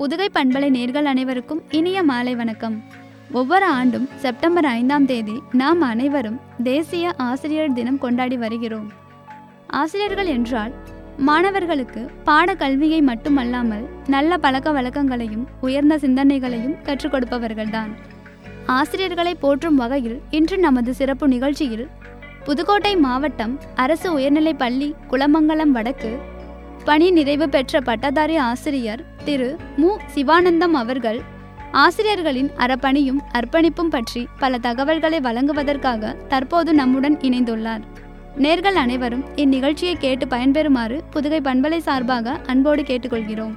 புதுகை பண்பலை நேர்கள் அனைவருக்கும் இனிய மாலை வணக்கம் ஒவ்வொரு ஆண்டும் செப்டம்பர் ஐந்தாம் தேதி நாம் அனைவரும் தேசிய ஆசிரியர் தினம் கொண்டாடி வருகிறோம் ஆசிரியர்கள் என்றால் மாணவர்களுக்கு பாட கல்வியை மட்டுமல்லாமல் நல்ல பழக்க வழக்கங்களையும் உயர்ந்த சிந்தனைகளையும் கற்றுக் கொடுப்பவர்கள்தான் ஆசிரியர்களை போற்றும் வகையில் இன்று நமது சிறப்பு நிகழ்ச்சியில் புதுக்கோட்டை மாவட்டம் அரசு உயர்நிலைப் பள்ளி குளமங்கலம் வடக்கு பணி நிறைவு பெற்ற பட்டதாரி ஆசிரியர் திரு மு சிவானந்தம் அவர்கள் ஆசிரியர்களின் அறப்பணியும் அர்ப்பணிப்பும் பற்றி பல தகவல்களை வழங்குவதற்காக தற்போது நம்முடன் இணைந்துள்ளார் நேர்கள் அனைவரும் இந்நிகழ்ச்சியை கேட்டு பயன்பெறுமாறு புதுகை பண்பலை சார்பாக அன்போடு கேட்டுக்கொள்கிறோம்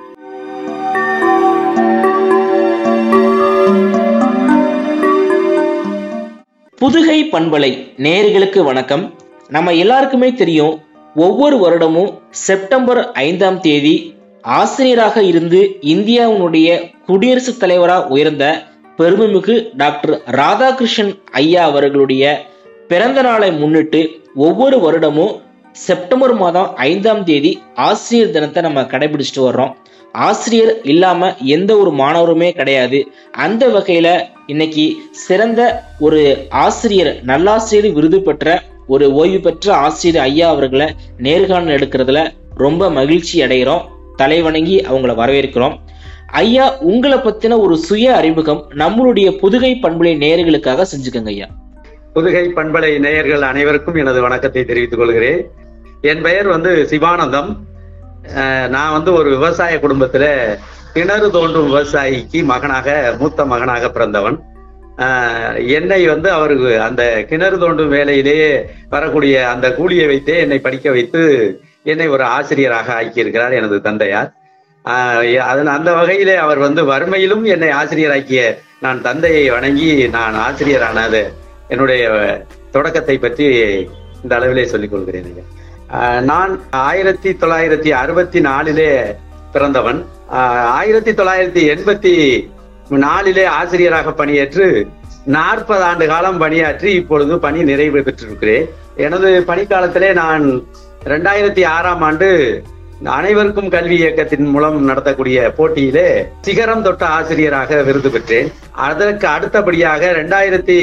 புதுகை பண்பலை நேயர்களுக்கு வணக்கம் நம்ம எல்லாருக்குமே தெரியும் ஒவ்வொரு வருடமும் செப்டம்பர் ஐந்தாம் தேதி ஆசிரியராக இருந்து இந்தியாவினுடைய குடியரசுத் தலைவராக உயர்ந்த பெருமைமிகு டாக்டர் ராதாகிருஷ்ணன் ஐயா அவர்களுடைய பிறந்த நாளை முன்னிட்டு ஒவ்வொரு வருடமும் செப்டம்பர் மாதம் ஐந்தாம் தேதி ஆசிரியர் தினத்தை நம்ம கடைபிடிச்சிட்டு வர்றோம் ஆசிரியர் இல்லாம எந்த ஒரு மாணவருமே கிடையாது அந்த வகையில இன்னைக்கு சிறந்த ஒரு ஆசிரியர் நல்லாசிரியர் விருது பெற்ற ஒரு ஓய்வு பெற்ற ஆசிரியர் ஐயா அவர்களை நேர்காணல் எடுக்கிறதுல ரொம்ப மகிழ்ச்சி அடைகிறோம் தலைவணங்கி அவங்கள வரவேற்கிறோம் ஐயா உங்களை பத்தின ஒரு சுய அறிமுகம் நம்மளுடைய புதுகை பண்புலை நேயர்களுக்காக செஞ்சுக்கோங்க ஐயா புதுகை பண்பலை நேயர்கள் அனைவருக்கும் எனது வணக்கத்தை தெரிவித்துக் கொள்கிறேன் என் பெயர் வந்து சிவானந்தம் அஹ் நான் வந்து ஒரு விவசாய குடும்பத்துல கிணறு தோண்டும் விவசாயிக்கு மகனாக மூத்த மகனாக பிறந்தவன் அஹ் என்னை வந்து அவருக்கு அந்த கிணறு தோண்டும் வேலையிலேயே வரக்கூடிய அந்த கூலியை வைத்தே என்னை படிக்க வைத்து என்னை ஒரு ஆசிரியராக ஆக்கியிருக்கிறார் எனது தந்தையார் ஆஹ் அதன் அந்த வகையிலே அவர் வந்து வறுமையிலும் என்னை ஆசிரியராக்கிய நான் தந்தையை வணங்கி நான் ஆசிரியரானது என்னுடைய தொடக்கத்தை பற்றி இந்த அளவிலே சொல்லிக் கொள்கிறேன் ஐயா ஆஹ் நான் ஆயிரத்தி தொள்ளாயிரத்தி அறுபத்தி நாலிலே பிறந்தவன் ஆஹ் ஆயிரத்தி தொள்ளாயிரத்தி எண்பத்தி நாலிலே ஆசிரியராக பணியேற்று நாற்பது ஆண்டு காலம் பணியாற்றி இப்பொழுது பணி நிறைவு பெற்றிருக்கிறேன் எனது பணிக்காலத்திலே நான் ரெண்டாயிரத்தி ஆறாம் ஆண்டு அனைவருக்கும் கல்வி இயக்கத்தின் மூலம் நடத்தக்கூடிய போட்டியிலே சிகரம் தொட்ட ஆசிரியராக விருது பெற்றேன் அதற்கு அடுத்தபடியாக ரெண்டாயிரத்தி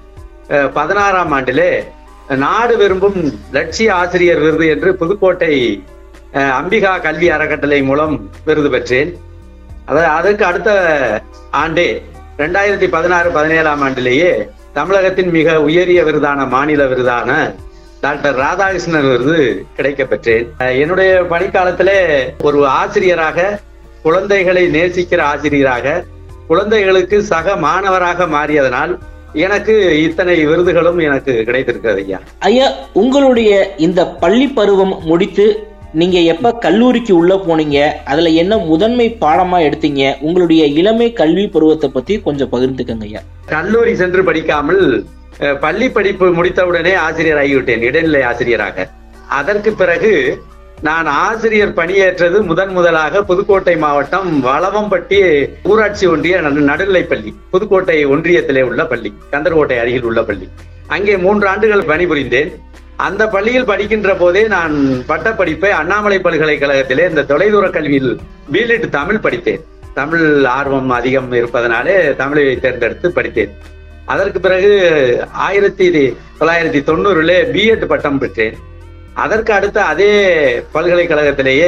பதினாறாம் ஆண்டிலே நாடு விரும்பும் லட்சிய ஆசிரியர் விருது என்று புதுக்கோட்டை அஹ், அம்பிகா கல்வி அறக்கட்டளை மூலம் விருது பெற்றேன் அதாவது அதற்கு அடுத்த ஆண்டே ரெண்டாயிரத்தி பதினாறு பதினேழாம் ஆண்டிலேயே தமிழகத்தின் மிக உயரிய விருதான மாநில விருதான டாக்டர் ராதாகிருஷ்ணன் விருது கிடைக்க பெற்றேன் அஹ், என்னுடைய பணிக்காலத்திலே ஒரு ஆசிரியராக குழந்தைகளை நேசிக்கிற ஆசிரியராக குழந்தைகளுக்கு சக மாணவராக மாறியதனால் எனக்கு இத்தனை விருதுகளும் எனக்கு கிடைத்திருக்கிறது ஐயா ஐயா உங்களுடைய இந்த பள்ளி பருவம் முடித்து நீங்க எப்ப கல்லூரிக்கு உள்ள போனீங்க அதுல என்ன முதன்மை பாடமா எடுத்தீங்க உங்களுடைய இளமை கல்வி பருவத்தை பத்தி கொஞ்சம் பகிர்ந்துக்கங்க ஐயா கல்லூரி சென்று படிக்காமல் அஹ், பள்ளி படிப்பு முடித்தவுடனே ஆசிரியர் ஆகிவிட்டேன் இடைநிலை ஆசிரியராக அதற்கு பிறகு நான் ஆசிரியர் பணியேற்றது முதன் முதலாக புதுக்கோட்டை மாவட்டம் வளவம்பட்டி ஊராட்சி ஒன்றிய நடு- நடுநிலைப்பள்ளி புதுக்கோட்டை ஒன்றியத்திலே உள்ள பள்ளி கந்தர்கோட்டை அருகில் உள்ள பள்ளி அங்கே மூன்று ஆண்டுகள் பணிபுரிந்தேன் அந்த பள்ளியில் படிக்கின்ற போதே நான் பட்டப்படிப்பை அண்ணாமலை பல்கலைக்கழகத்திலே இந்த தொலைதூர கல்வியில் பிலிட் தமிழ் படித்தேன் தமிழ் ஆர்வம் அதிகம் இருப்பதனாலே தமிழை தேர்ந்தெடுத்து படித்தேன் அதற்கு பிறகு ஆயிரத்தி தொள்ளாயிரத்தி தொண்ணூறுல பிஎட் பட்டம் பெற்றேன் அதற்கு அடுத்த அதே பல்கலைக்கழகத்திலேயே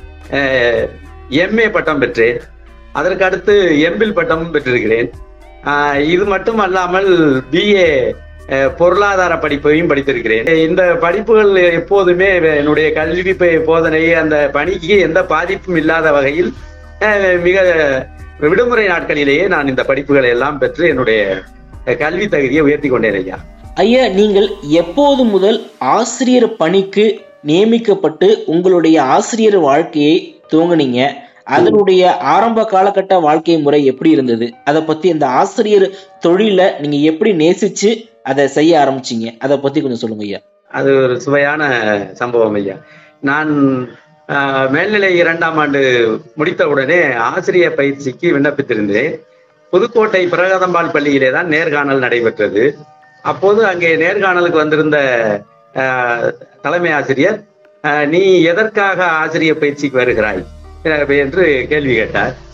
எம்ஏ பட்டம் பெற்றேன் அதற்கு அடுத்து எம்பில் பட்டமும் பெற்றிருக்கிறேன் ஆஹ் இது மட்டும் அல்லாமல் பிஏ பொருளாதார படிப்பையும் படித்திருக்கிறேன் இந்த படிப்புகள் எப்போதுமே என்னுடைய கல்வி ப- போதனை அந்த பணிக்கு எந்த பாதிப்பும் இல்லாத வகையில் அஹ், மிக விடுமுறை நாட்களிலேயே நான் இந்த படிப்புகளை எல்லாம் பெற்று என்னுடைய கல்வி தகுதியை உயர்த்தி கொண்டேன் ஐயா ஐயா நீங்கள் எப்போது முதல் ஆசிரியர் பணிக்கு நியமிக்கப்பட்டு உங்களுடைய ஆசிரியர் வாழ்க்கையை துவங்குனீங்க அதனுடைய ஆரம்ப காலகட்ட வாழ்க்கை முறை எப்படி இருந்தது அதை பத்தி இந்த ஆசிரியர் தொழில நீங்க எப்படி நேசிச்சு அதை செய்ய ஆரம்பிச்சீங்க அதை பத்தி கொஞ்சம் சொல்லுங்க ஐயா அது ஒரு சுவையான சம்பவம் ஐயா நான் ஆஹ், மேல்நிலை இரண்டாம் ஆண்டு முடித்தவுடனே ஆசிரியர் பயிற்சிக்கு விண்ணப்பித்திருந்தேன் புதுக்கோட்டை பிரகதம்பாள் பள்ளியிலே தான் நேர்காணல் நடைபெற்றது அப்போது அங்கே நேர்காணலுக்கு வந்திருந்த ஆஹ், தலைமை ஆசிரியர் ஆஹ், நீ எதற்காக ஆசிரியர் பயிற்சிக்கு வருகிறாய் அஹ், என்று கேள்வி கேட்டார்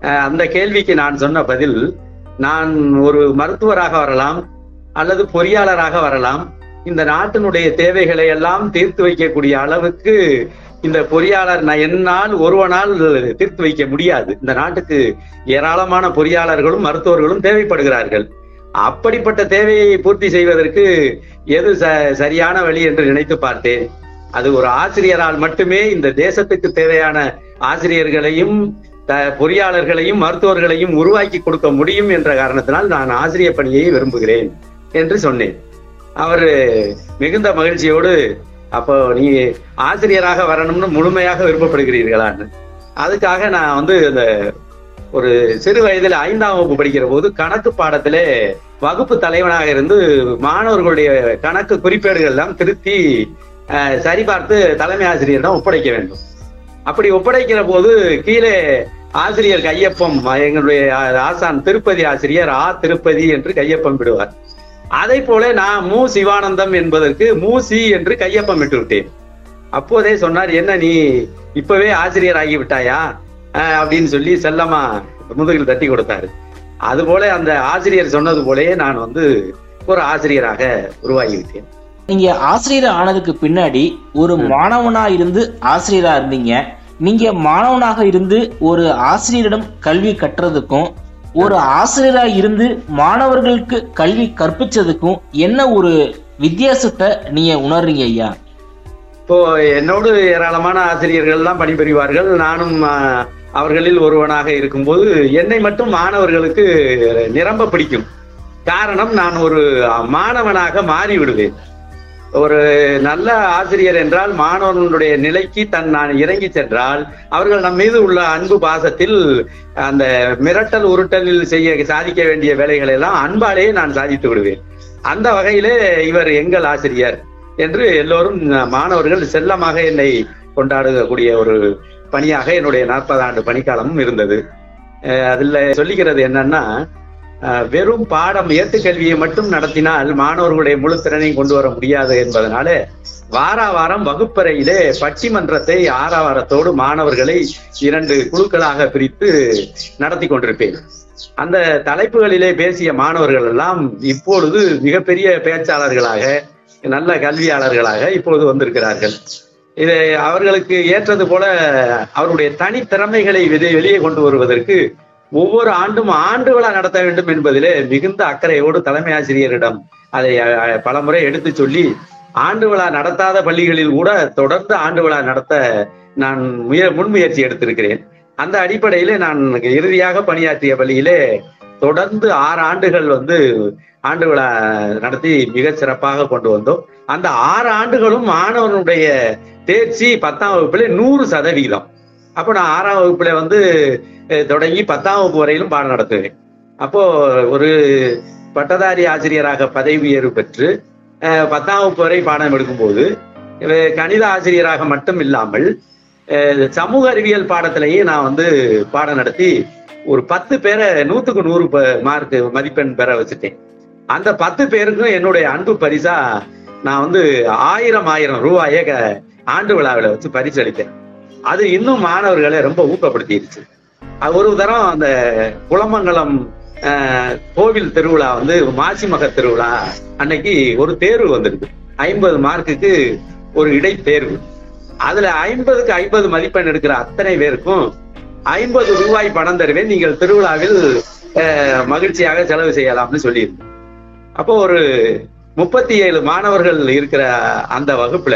அஹ், அந்த கேள்விக்கு நான் சொன்ன பதில் நான் ஒரு மருத்துவராக வரலாம் அல்லது பொறியாளராக வரலாம் இந்த நாட்டினுடைய தேவைகளை எல்லாம் தீர்த்து வைக்கக்கூடிய அளவுக்கு இந்த பொறியாளர் நான் என்னால் ஒருவனால் தீர்த்து வைக்க முடியாது இந்த நாட்டுக்கு ஏராளமான பொறியாளர்களும் மருத்துவர்களும் தேவைப்படுகிறார்கள் அப்படிப்பட்ட தேவையை பூர்த்தி செய்வதற்கு எது ச- சரியான வழி என்று நினைத்து பார்த்தேன் அது ஒரு ஆசிரியரால் மட்டுமே இந்த தேசத்துக்கு தேவையான ஆசிரியர்களையும் த- பொறியாளர்களையும் மருத்துவர்களையும் உருவாக்கி கொடுக்க முடியும் என்ற காரணத்தினால் நான் ஆசிரியர் பணியை விரும்புகிறேன் என்று சொன்னேன் அவர் மிகுந்த மகிழ்ச்சியோடு அப்போ நீ ஆசிரியராக வரணும்னு முழுமையாக விருப்பப்படுகிறீர்களான்னு அதுக்காக நான் வந்து இந்த ஒரு சிறு வயதில் ஐந்தாம் வகுப்பு படிக்கிற போது கணக்கு பாடத்திலே வகுப்பு தலைவனாக இருந்து மாணவர்களுடைய கணக்கு குறிப்பேடுகள் எல்லாம் திருத்தி அஹ், சரிபார்த்து தலைமை ஆசிரியரிடம் ஒப்படைக்க வேண்டும் அப்படி ஒப்படைக்கிற போது கீழே ஆசிரியர் கையொப்பம் எங்களுடைய ஆசான் திருப்பதி ஆசிரியர் ஆ திருப்பதி என்று கையொப்பம் விடுவார் அதை போல நான் மு சிவானந்தம் என்பதற்கு மு சி என்று கையொப்பம் விட்டு விட்டேன் அப்போதே சொன்னார் என்ன நீ இப்பவே ஆசிரியர் ஆகி விட்டாயா அஹ், அப்படின்னு சொல்லி செல்லமா முதுகில் தட்டி கொடுத்தாரு அதுபோல அந்த ஆசிரியர் சொன்னது போலயே நான் வந்து ஒரு ஆசிரியராக உருவாகிவிட்டேன் நீங்க ஆசிரியர் ஆனதுக்கு பின்னாடி ஒரு மாணவனா இருந்து ஆசிரியரா இருந்தீங்க நீங்க மாணவனாக இருந்து ஒரு ஆசிரியரிடம் கல்வி கற்றதுக்கும் ஒரு ஆசிரியரா இருந்து மாணவர்களுக்கு கல்வி கற்பிச்சதுக்கும் என்ன ஒரு வித்தியாசத்தை நீங்க உணர்றீங்க ஐயா இப்போ என்னோடு ஏராளமான ஆசிரியர்கள் எல்லாம் பணிபுரிவார்கள் நானும் ஆஹ், அவர்களில் ஒருவனாக இருக்கும்போது என்னை மட்டும் மாணவர்களுக்கு நிரம்ப பிடிக்கும் காரணம் நான் ஒரு மாணவனாக மாறி விடுவேன் ஒரு நல்ல ஆசிரியர் என்றால் மாணவனுடைய நிலைக்கு தன் நான் இறங்கி சென்றால் அவர்கள் நம் மீது உள்ள அன்பு பாசத்தில் அந்த மிரட்டல் உருட்டலில் செய்ய சாதிக்க வேண்டிய வேலைகளை எல்லாம் அன்பாலேயே நான் சாதித்து விடுவேன் அந்த வகையிலே இவர் எங்கள் ஆசிரியர் என்று எல்லோரும் மாணவர்கள் செல்லமாக என்னை கொண்டாடக்கூடிய ஒரு பணியாக என்னுடைய நாற்பது ஆண்டு பணிக்காலமும் இருந்தது அஹ் அதுல சொல்லிக்கிறது என்னன்னா அஹ் வெறும் பாடம் ஏட்டுக்கல்வியை மட்டும் நடத்தினால் மாணவர்களுடைய முழு திறனையும் கொண்டு வர முடியாது என்பதனால வார வாரம் வகுப்பறையிலே பட்டிமன்றத்தை ஆறாவாரத்தோடு மாணவர்களை இரண்டு குழுக்களாக பிரித்து நடத்தி கொண்டிருப்பேன் அந்த தலைப்புகளிலே பேசிய மாணவர்கள் எல்லாம் இப்பொழுது மிகப்பெரிய பேச்சாளர்களாக நல்ல கல்வியாளர்களாக இப்பொழுது வந்திருக்கிறார்கள் இது அவர்களுக்கு ஏற்றது போல அவருடைய தனித்திறமைகளை வெளி- வெளியே கொண்டு வருவதற்கு ஒவ்வொரு ஆண்டும் ஆண்டு விழா நடத்த வேண்டும் என்பதிலே மிகுந்த அக்கறையோடு தலைமை ஆசிரியரிடம் அதை அ, அ, பலமுறை எடுத்து சொல்லி ஆண்டு விழா நடத்தாத பள்ளிகளில் கூட தொடர்ந்து ஆண்டு விழா நடத்த நான் முய முன்முயற்சி எடுத்திருக்கிறேன் அந்த அடிப்படையிலே நான் இறுதியாக பணியாற்றிய பள்ளியிலே தொடர்ந்து ஆறு ஆண்டுகள் வந்து ஆண்டு விழா நடத்தி மிக சிறப்பாக கொண்டு வந்தோம் அந்த ஆறு ஆண்டுகளும் மாணவனுடைய தேர்ச்சி பத்தாம் வகுப்புல நூறு சதவீதம் அப்போ நான் ஆறாம் வகுப்புல வந்து அஹ், தொடங்கி பத்தாம் வகுப்பு வரையிலும் பாடம் நடத்துவேன் அப்போ ஒரு பட்டதாரி ஆசிரியராக பதவி உயர்வு பெற்று அஹ், பத்தாம் வகுப்பு வரை பாடம் எடுக்கும்போது அஹ், கணித ஆசிரியராக மட்டும் இல்லாமல் அஹ், சமூக அறிவியல் பாடத்திலேயே நான் வந்து பாடம் நடத்தி ஒரு பத்து பேரை நூத்துக்கு நூறு மார்க் மதிப்பெண் பெற வச்சுட்டேன் அந்த பத்து பேருக்கும் என்னுடைய அன்பு பரிசா நான் வந்து ஆயிரம் ஆயிரம் ரூபாயை க- ஆண்டு விழாவில் வச்சு பரிசு அளித்தேன் அது இன்னும் மாணவர்களை ரொம்ப ஊக்கப்படுத்திடுச்சு அது ஒரு தரம் அந்த குளமங்கலம் ஆஹ், கோவில் திருவிழா வந்து மாசி மக திருவிழா அன்னைக்கு ஒரு தேர்வு வந்திருக்கு ஐம்பது மார்க்குக்கு ஒரு இடை தேர்வு அதுல ஐம்பதுக்கு ஐம்பது மதிப்பெண் எடுக்கிற அத்தனை பேருக்கும் ஐம்பது ரூபாய் பணம் தருவேன் நீங்கள் திருவிழாவில் ஆஹ், மகிழ்ச்சியாக செலவு செய்யலாம்னு சொல்லியிருந்தேன் அப்போ ஒரு முப்பத்தி ஏழு மாணவர்கள் இருக்கிற அந்த வகுப்புல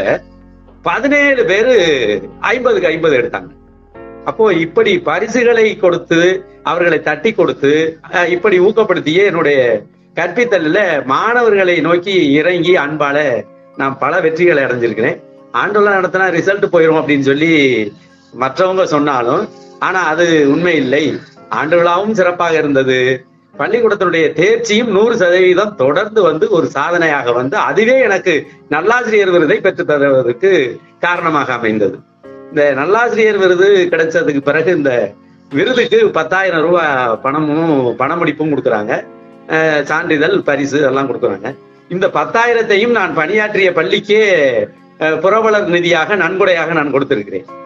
பதினேழு பேரு ஐம்பதுக்கு ஐம்பது எடுத்தாங்க அப்போ இப்படி பரிசுகளை கொடுத்து அவர்களை தட்டி கொடுத்து அஹ், இப்படி ஊக்கப்படுத்தியே என்னுடைய கற்பித்தல்ல மாணவர்களை நோக்கி இறங்கி அன்பால நான் பல வெற்றிகளை அடைஞ்சிருக்கிறேன் ஆண்டுலாம் நடத்தினா ரிசல்ட் போயிடும் அப்படின்னு சொல்லி மற்றவங்க சொன்னாலும் ஆனா அது உண்மை இல்லை ஆண்டு விழாவும் சிறப்பாக இருந்தது பள்ளிக்கூடத்தினுடைய தேர்ச்சியும் நூறு சதவீதம் தொடர்ந்து வந்து ஒரு சாதனையாக வந்து அதுவே எனக்கு நல்லாசிரியர் விருதை பெற்று தருவதற்கு காரணமாக அமைந்தது இந்த நல்லாசிரியர் விருது கிடைச்சதுக்கு பிறகு இந்த விருதுக்கு பத்தாயிரம் ரூபாய் பணமும் பணமுடிப்பும் கொடுக்குறாங்க அஹ் சான்றிதழ் பரிசு எல்லாம் கொடுக்குறாங்க இந்த பத்தாயிரத்தையும் நான் பணியாற்றிய பள்ளிக்கே அஹ், புரவலர் நிதியாக நன்கொடையாக நான் கொடுத்திருக்கிறேன்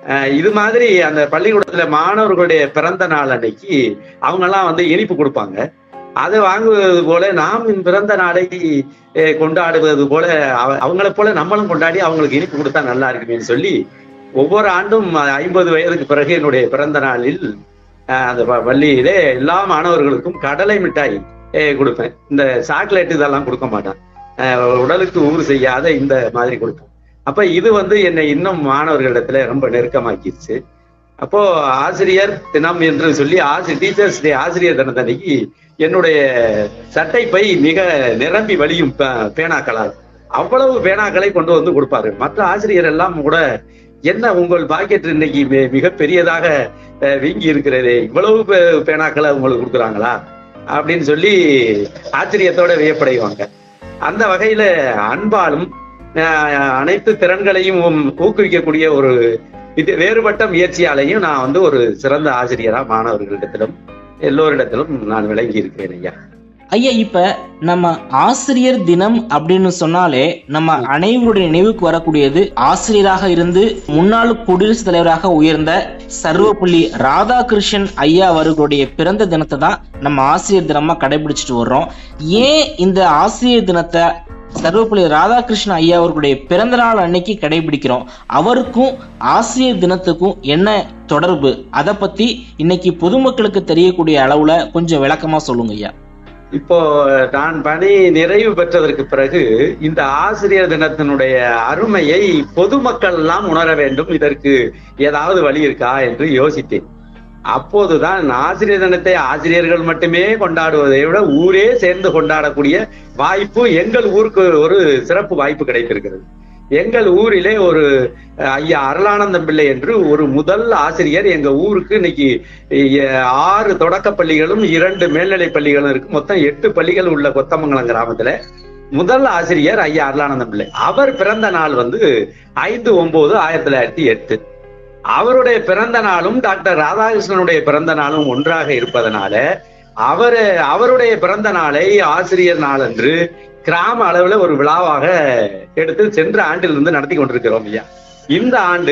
அஹ் இது மாதிரி அந்த பள்ளிக்கூடத்துல மாணவர்களுடைய பிறந்த நாள் அன்னைக்கு அவங்க எல்லாம் வந்து இனிப்பு கொடுப்பாங்க அதை வாங்குவது போல நாம் பிறந்த நாளை அஹ், கொண்டாடுவது போல அவ- அவங்கள போல நம்மளும் கொண்டாடி அவங்களுக்கு இனிப்பு கொடுத்தா நல்லா இருக்குமேன்னு சொல்லி ஒவ்வொரு ஆண்டும் ஐம்பது வயதுக்கு பிறகு என்னுடைய பிறந்த நாளில் அஹ், அந்த ப- பள்ளியிலே எல்லா மாணவர்களுக்கும் கடலை மிட்டாய் அஹ், கொடுப்பேன் இந்த சாக்லேட் இதெல்லாம் கொடுக்க மாட்டேன் அஹ், உடலுக்கு ஊறு செய்யாத இந்த மாதிரி கொடுப்பேன் அப்ப இது வந்து என்னை இன்னும் மாணவர்களிடத்துல ரொம்ப நெருக்கமாக்கிருச்சு அப்போ ஆசிரியர் தினம் என்று சொல்லி ஆசிரியர் டீச்சர்ஸ் டே ஆசிரியர் தினத்தன்னைக்கு என்னுடைய சட்டை பை மிக நிரம்பி வழியும் பே- பேனாக்களால் அவ்வளவு பேனாக்களை கொண்டு வந்து கொடுப்பாரு மற்ற ஆசிரியர் எல்லாம் கூட என்ன உங்கள் பாக்கெட் இன்னைக்கு மி- மிக பெரியதாக அஹ், வீங்கி இருக்கிறதே இவ்வளவு பே- பேனாக்களை உங்களுக்கு கொடுக்குறாங்களா அப்படின்னு சொல்லி ஆச்சரியத்தோட வியப்படைவாங்க அந்த வகையில அன்பாலும் அஹ், அனைத்து திறன்களையும் ஊக்குவிக்கக்கூடிய ஒரு இது வேறுபட்ட முயற்சியாலையும் நான் வந்து ஒரு சிறந்த ஆசிரியரா மாணவர்களிடத்திலும் எல்லோரிடத்திலும் நான் விளங்கி இருக்கிறேன் ஐயா ஐயா இப்ப நம்ம ஆசிரியர் தினம் அப்படின்னு சொன்னாலே நம்ம அனைவருடைய நினைவுக்கு வரக்கூடியது ஆசிரியராக இருந்து முன்னாள் குடியரசுத் தலைவராக உயர்ந்த சர்வப்பள்ளி ராதாகிருஷ்ணன் ஐயா அவர்களுடைய பிறந்த தினத்தை தான் நம்ம ஆசிரியர் தினமா கடைபிடிச்சிட்டு வர்றோம் ஏன் இந்த ஆசிரியர் தினத்தை சர்வப்பள்ளி ராதாகிருஷ்ணன் ஐயா அவர்களுடைய பிறந்த நாள் அன்னைக்கு கடைபிடிக்கிறோம் அவருக்கும் ஆசிரியர் தினத்துக்கும் என்ன தொடர்பு அதை பத்தி இன்னைக்கு பொதுமக்களுக்கு தெரியக்கூடிய அளவுல கொஞ்சம் விளக்கமா சொல்லுங்க ஐயா இப்போ நான் பணி நிறைவு பெற்றதற்கு பிறகு இந்த ஆசிரியர் தினத்தினுடைய அருமையை பொதுமக்கள் எல்லாம் உணர வேண்டும் இதற்கு ஏதாவது வழி இருக்கா என்று யோசித்தேன் அப்போதுதான் ஆசிரியர் தினத்தை ஆசிரியர்கள் மட்டுமே கொண்டாடுவதை விட ஊரே சேர்ந்து கொண்டாடக்கூடிய வாய்ப்பு எங்கள் ஊருக்கு ஒரு சிறப்பு வாய்ப்பு கிடைத்திருக்கிறது எங்கள் ஊரிலே ஒரு அஹ், ஐயா அருளானந்தம் பிள்ளை என்று ஒரு முதல் ஆசிரியர் எங்க ஊருக்கு இன்னைக்கு அஹ், ஆறு தொடக்க பள்ளிகளும் இரண்டு மேல்நிலை பள்ளிகளும் இருக்கு மொத்தம் எட்டு பள்ளிகள் உள்ள கொத்தமங்கலம் கிராமத்துல முதல் ஆசிரியர் ஐயா அருளானந்தம் பிள்ளை அவர் பிறந்த நாள் வந்து ஐந்து ஒன்பது ஆயிரத்தி தொள்ளாயிரத்தி எட்டு அவருடைய பிறந்த நாளும் டாக்டர் ராதாகிருஷ்ணனுடைய பிறந்த நாளும் ஒன்றாக இருப்பதனால அவரு அவருடைய பிறந்த நாளை ஆசிரியர் நாள் அன்று கிராம அளவுல ஒரு விழாவாக எடுத்து சென்ற ஆண்டிலிருந்து நடத்தி கொண்டிருக்கிறோம் ஐயா இந்த ஆண்டு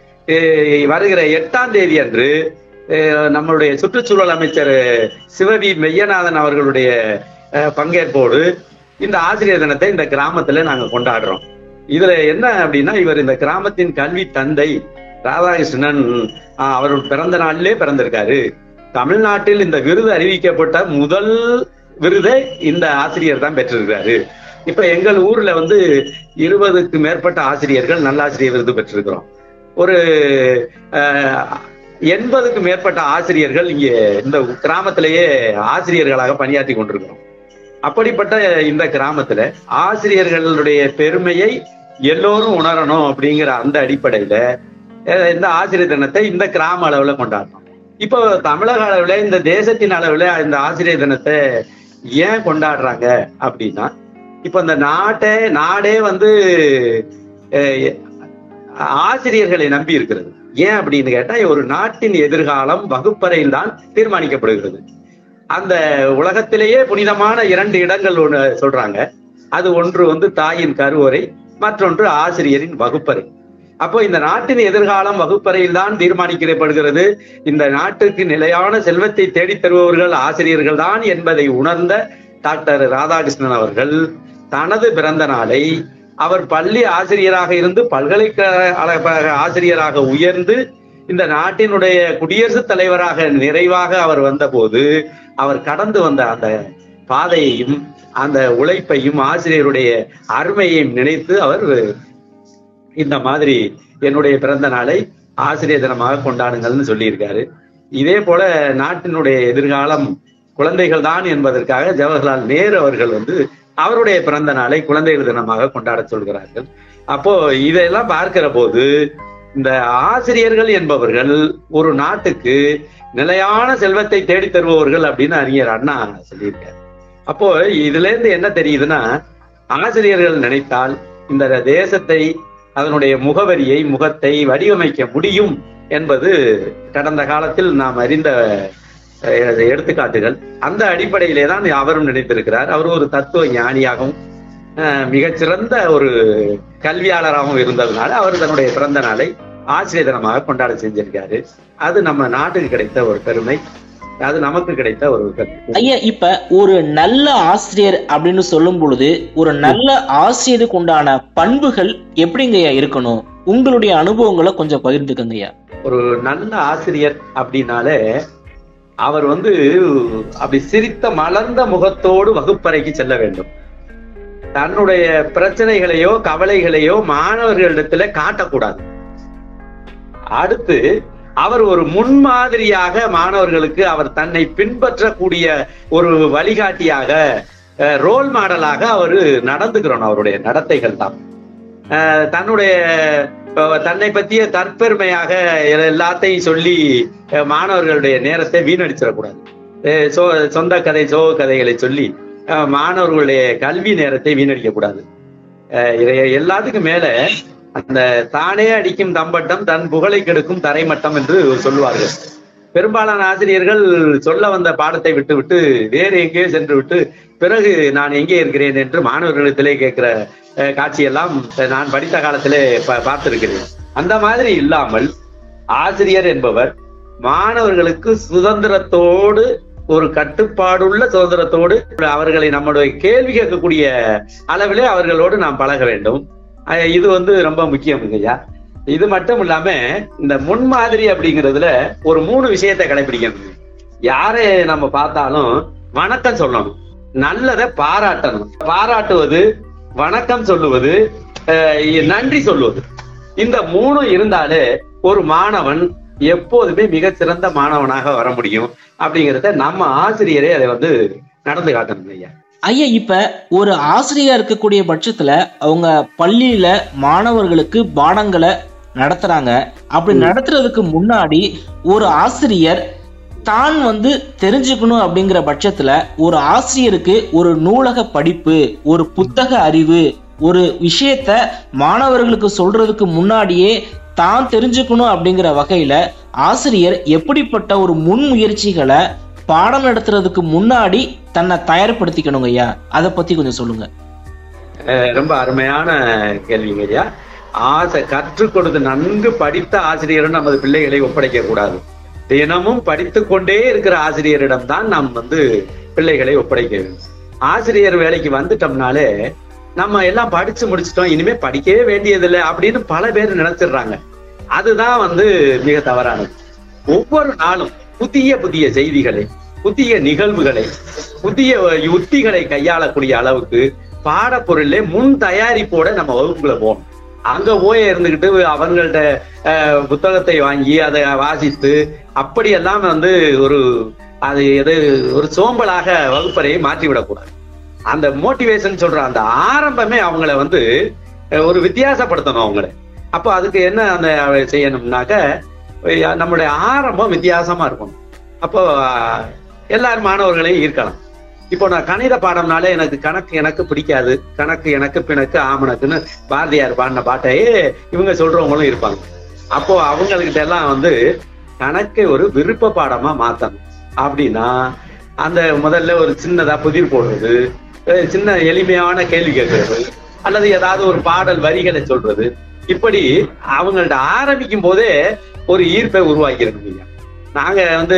அஹ், வருகிற எட்டாம் தேதி அன்று அஹ், நம்மளுடைய சுற்றுச்சூழல் அமைச்சர் சிவவி மெய்யநாதன் அவர்களுடைய அஹ், பங்கேற்போடு இந்த ஆசிரியர் தினத்தை இந்த கிராமத்துல நாங்க கொண்டாடுறோம் இதுல என்ன அப்படின்னா இவர் இந்த கிராமத்தின் கல்வி தந்தை ராதாகிருஷ்ணன் ஆஹ், அவர் பிறந்த நாளிலே பிறந்திருக்காரு தமிழ்நாட்டில் இந்த விருது அறிவிக்கப்பட்ட முதல் விருதை இந்த ஆசிரியர் தான் பெற்றிருக்காரு இப்ப எங்கள் ஊர்ல வந்து இருபதுக்கு மேற்பட்ட ஆசிரியர்கள் நல்லாசிரியர் விருது பெற்றிருக்கிறோம் ஒரு ஆஹ், எண்பதுக்கு மேற்பட்ட ஆசிரியர்கள் இங்கே இந்த கிராமத்திலேயே ஆசிரியர்களாக பணியாற்றி கொண்டிருக்கிறோம் அப்படிப்பட்ட இந்த கிராமத்துல ஆசிரியர்களுடைய பெருமையை எல்லோரும் உணரணும் அப்படிங்கிற அந்த அடிப்படையில அஹ், இந்த ஆசிரியர் தினத்தை இந்த கிராம அளவுல கொண்டாடணும் இப்போ தமிழக அளவுல இந்த தேசத்தின் அளவுல இந்த ஆசிரியர் தினத்தை ஏன் கொண்டாடுறாங்க அப்படின்னா இப்ப இந்த நாட்டை நாடே வந்து அஹ், ஆசிரியர்களை நம்பி இருக்கிறது ஏன் அப்படின்னு கேட்டா ஒரு நாட்டின் எதிர்காலம் வகுப்பறையில் தான் தீர்மானிக்கப்படுகிறது அந்த உலகத்திலேயே புனிதமான இரண்டு இடங்கள் ஒண்ணு சொல்றாங்க அது ஒன்று வந்து தாயின் கருவறை மற்றொன்று ஆசிரியரின் வகுப்பறை அப்போ இந்த நாட்டின் எதிர்காலம் வகுப்பறையில் தான் தீர்மானிக்கப்படுகிறது இந்த நாட்டுக்கு நிலையான செல்வத்தை தேடித் தருபவர்கள் ஆசிரியர்கள் தான் என்பதை உணர்ந்த டாக்டர் ராதாகிருஷ்ணன் அவர்கள் தனது பிறந்த நாளை அவர் பள்ளி ஆசிரியராக இருந்து பல்கலைக்கழக ஆசிரியராக உயர்ந்து இந்த நாட்டினுடைய குடியரசுத் தலைவராக நிறைவாக அவர் வந்தபோது அவர் கடந்து வந்த அந்த பாதையையும் அந்த உழைப்பையும் ஆசிரியருடைய அருமையையும் நினைத்து அவர் இந்த மாதிரி என்னுடைய பிறந்த நாளை ஆசிரியர் தினமாக கொண்டாடுங்கள்னு சொல்லியிருக்காரு இதே போல நாட்டினுடைய எதிர்காலம் குழந்தைகள் தான் என்பதற்காக ஜவஹர்லால் நேரு அவர்கள் வந்து அவருடைய பிறந்த நாளை குழந்தைகள் தினமாக கொண்டாட சொல்கிறார்கள் அப்போ இதையெல்லாம் பார்க்கிற போது இந்த ஆசிரியர்கள் என்பவர்கள் ஒரு நாட்டுக்கு நிலையான செல்வத்தை தேடித் தருபவர்கள் அப்படின்னு அறிஞர் அண்ணா சொல்லியிருக்காரு அப்போ இதுல இருந்து என்ன தெரியுதுன்னா ஆசிரியர்கள் நினைத்தால் இந்த தேசத்தை அதனுடைய முகவரியை முகத்தை வடிவமைக்க முடியும் என்பது கடந்த காலத்தில் நாம் அறிந்த அஹ், எடுத்துக்காட்டுகள் அந்த அடிப்படையிலே தான் அவரும் நினைத்திருக்கிறார் அவர் ஒரு தத்துவ ஞானியாகவும் அஹ், மிகச்சிறந்த ஒரு கல்வியாளராகவும் இருந்ததுனால அவர் தன்னுடைய பிறந்த நாளை ஆசிரியர் தினமாக கொண்டாட செஞ்சிருக்காரு அது நம்ம நாட்டுக்கு கிடைத்த ஒரு பெருமை அது நமக்கு கிடைத்த ஒரு பெருமை ஐயா இப்ப ஒரு நல்ல ஆசிரியர் அப்படின்னு சொல்லும் பொழுது ஒரு நல்ல ஆசிரியருக்கு உண்டான பண்புகள் எப்படிங்கய்யா இருக்கணும் உங்களுடைய அனுபவங்களை கொஞ்சம் பகிர்ந்துக்கங்க ஐயா ஒரு நல்ல ஆசிரியர் அப்படின்னாலே அவர் வந்து அப்படி சிரித்த மலர்ந்த முகத்தோடு வகுப்பறைக்கு செல்ல வேண்டும் தன்னுடைய பிரச்சனைகளையோ கவலைகளையோ மாணவர்களிடத்துல காட்டக்கூடாது அடுத்து அவர் ஒரு முன்மாதிரியாக மாணவர்களுக்கு அவர் தன்னை பின்பற்றக்கூடிய ஒரு வழிகாட்டியாக ரோல் மாடலாக அவர் நடந்துக்கிறோம் அவருடைய நடத்தைகள் தான் அஹ் தன்னுடைய அஹ் தன்னை பற்றிய தற்பெருமையாக எல்லாத்தையும் சொல்லி அஹ் மாணவர்களுடைய நேரத்தை வீணடிச்சிடக்கூடாது அஹ் சோ சொந்த கதை சோக கதைகளை சொல்லி அஹ் மாணவர்களுடைய கல்வி நேரத்தை வீணடிக்க கூடாது அஹ் இதை எல்லாத்துக்கும் மேல அந்த தானே அடிக்கும் தம்பட்டம் தன் புகழை கெடுக்கும் தரைமட்டம் என்று சொல்லுவார்கள் பெரும்பாலான ஆசிரியர்கள் சொல்ல வந்த பாடத்தை விட்டு விட்டு வேறு எங்கேயோ சென்று விட்டு பிறகு நான் எங்கே இருக்கிறேன் என்று மாணவர்களிடத்திலே கேட்கிற அஹ், காட்சியெல்லாம் நான் படித்த காலத்திலே ப- பார்த்திருக்கிறேன் அந்த மாதிரி இல்லாமல் ஆசிரியர் என்பவர் மாணவர்களுக்கு சுதந்திரத்தோடு ஒரு கட்டுப்பாடுள்ள சுதந்திரத்தோடு அவர்களை நம்முடைய கேள்வி கேட்கக்கூடிய அளவிலே அவர்களோடு நாம் பழக வேண்டும் அஹ், இது வந்து ரொம்ப முக்கியம் ஐயா இது மட்டும் இல்லாம இந்த முன்மாதிரி அப்படிங்கிறதுல ஒரு மூணு விஷயத்தை கடைபிடிக்கணும் யாரை நம்ம பார்த்தாலும் வணக்கம் சொல்லணும் நல்லதை பாராட்டணும் பாராட்டுவது வணக்கம் சொல்லுவது அஹ், நன்றி சொல்லுவது இந்த மூணு இருந்தாலே ஒரு மாணவன் எப்போதுமே மிக சிறந்த மாணவனாக வர முடியும் அப்படிங்கறத நம்ம ஆசிரியரே அதை வந்து நடந்து காட்டணும் ஐயா ஐயா இப்ப ஒரு ஆசிரியரா இருக்கக்கூடிய பட்சத்துல அவங்க பள்ளியில மாணவர்களுக்கு பாடங்களை நடத்துறாங்க அப்படி நடத்துறதுக்கு முன்னாடி ஒரு ஆசிரியர் தான் வந்து தெரிஞ்சுக்கணும் அப்படிங்கிற பட்சத்துல ஒரு ஆசிரியருக்கு ஒரு நூலக படிப்பு ஒரு புத்தக அறிவு ஒரு விஷயத்த மாணவர்களுக்கு சொல்றதுக்கு முன்னாடியே தான் தெரிஞ்சுக்கணும் அப்படிங்கிற வகையில ஆசிரியர் எப்படிப்பட்ட ஒரு முன்முயற்சிகளை பாடம் நடத்துறதுக்கு முன்னாடி தன்னை தயார்படுத்திக்கணுங்க ஐயா அதை பத்தி கொஞ்சம் சொல்லுங்க அஹ் ரொம்ப அருமையான கேள்விங்க ஐயா ஆசை கற்றுக் கொடுத்து நன்கு படித்த ஆசிரியரும் நமது பிள்ளைகளை ஒப்படைக்க கூடாது தினமும் படித்துக் கொண்டே இருக்கிற ஆசிரியரிடம் தான் நாம் வந்து பிள்ளைகளை ஒப்படைக்க வேண்டும் ஆசிரியர் வேலைக்கு வந்துட்டோம்னாலே நம்ம எல்லாம் படிச்சு முடிச்சிட்டோம் இனிமே படிக்கவே வேண்டியதில்லை அப்படின்னு பல பேர் நினைச்சிடுறாங்க அதுதான் வந்து மிக தவறானது ஒவ்வொரு நாளும் புதிய புதிய செய்திகளை புதிய நிகழ்வுகளை புதிய யுத்திகளை கையாளக்கூடிய அளவுக்கு பாடப்பொருளே முன் தயாரிப்போட நம்ம வகுப்புல போகணும் அங்க போய் இருந்துகிட்டு அவங்கள்ட்ட அஹ், புத்தகத்தை வாங்கி அதை வாசித்து அப்படியெல்லாம் வந்து ஒரு அது எது ஒரு சோம்பலாக வகுப்பறையை மாற்றி விடக்கூடாது அந்த மோட்டிவேஷன் சொல்ற அந்த ஆரம்பமே அவங்கள வந்து அஹ், ஒரு வித்தியாசப்படுத்தணும் அவங்கள அப்போ அதுக்கு என்ன அந்த செய்யணும்னாக்க அஹ், நம்முடைய ஆரம்பம் வித்தியாசமா இருக்கணும் அப்போ அஹ், எல்லார் மாணவர்களையும் ஈர்க்கலாம் இப்போ நான் கணித பாடம்னாலே எனக்கு கணக்கு எனக்கு பிடிக்காது கணக்கு எனக்கு பிணக்கு ஆமணக்குன்னு பாரதியார் பாடின பாட்டையே இவங்க சொல்றவங்களும் இருப்பாங்க அப்போ அவங்கக்கிட்ட எல்லாம் வந்து கணக்கை ஒரு விருப்ப பாடமா மாத்தணும் அப்படின்னா அந்த முதல்ல ஒரு சின்னதா புதிர் போடுறது அஹ் சின்ன எளிமையான கேள்வி கேட்கறது அல்லது ஏதாவது ஒரு பாடல் வரிகளை சொல்றது இப்படி அவங்கள்ட்ட ஆரம்பிக்கும் போதே ஒரு ஈர்ப்பை உருவாக்கிடணும் நாங்க வந்து